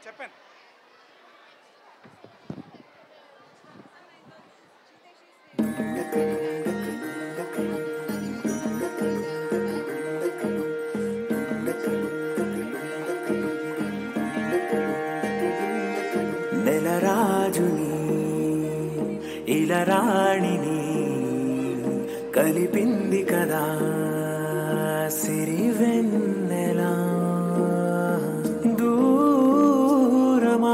చెప్పాను నెలరాజుని ఇలరాణిని కలిపింది కదా సిరి వెన్నెలా దూరమా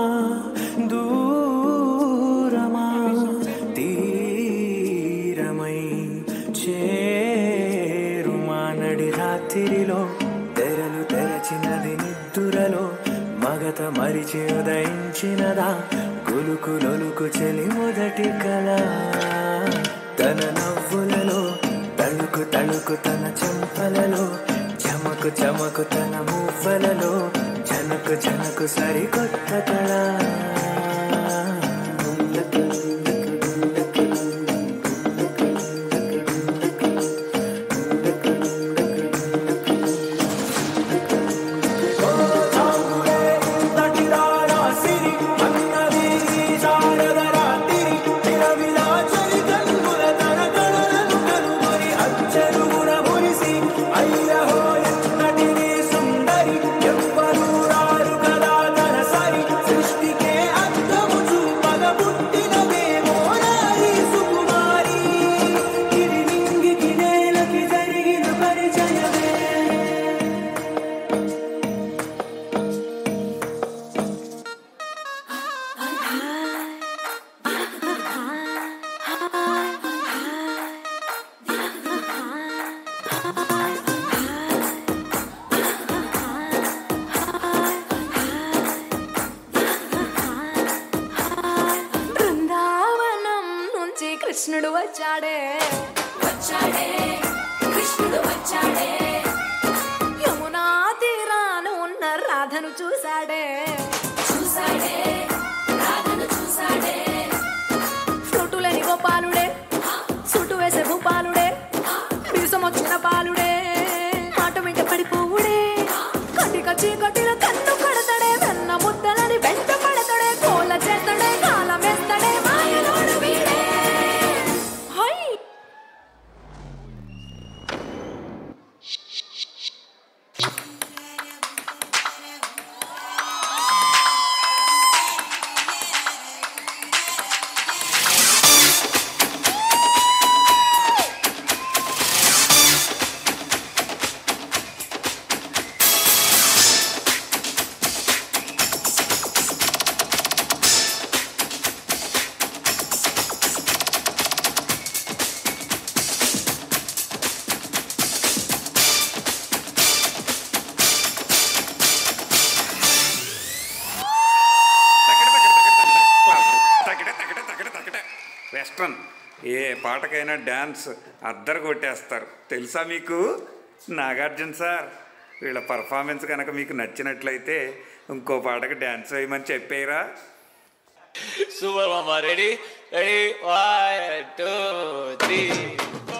దూరమా తీరమై చేరుమా నడి రాత్రిలో తెరలు తెరచినది నిద్దురలో మగత మరిచి ఉదయించినదా కులుకు లొలుకు చెలి మొదటి కళ తన నవ్వులలో తళుకు తళుకు తన చెంపలలో చమకు చమకు తన మువ్వలలో జనకు జనకు సరికొత్త కళ పరిచయమే బృందావనం నుంచి కృష్ణుడు వచ్చాడే వచ్చాడే కృష్ణుడు వచ్చాడే యమునా తీరాన ఉన్న రాధను చూశాడే చూసాడే రాధను చూసాడే ఫ్రూటులేని గోపాలుడే సుటు వేసే భూపాలుడే వీసం వచ్చిన పాలుడే మాట వెంట పడిపోవుడే కటిక చీకటిలో కన్ను కడతాడే వెన్న ముద్దలని వెంట పడతాడే కోల చేస్తాడే కాలం వేస్తాడే మాయలోడు వీడే హై వెస్ట్రన్ ఏ పాటకైనా డ్యాన్స్ అద్దరు కొట్టేస్తారు తెలుసా మీకు నాగార్జున సార్ వీళ్ళ పర్ఫార్మెన్స్ కనుక మీకు నచ్చినట్లయితే ఇంకో పాటకి డ్యాన్స్ వేయమని చెప్పేరా సూపర్ మామ ready ready one two three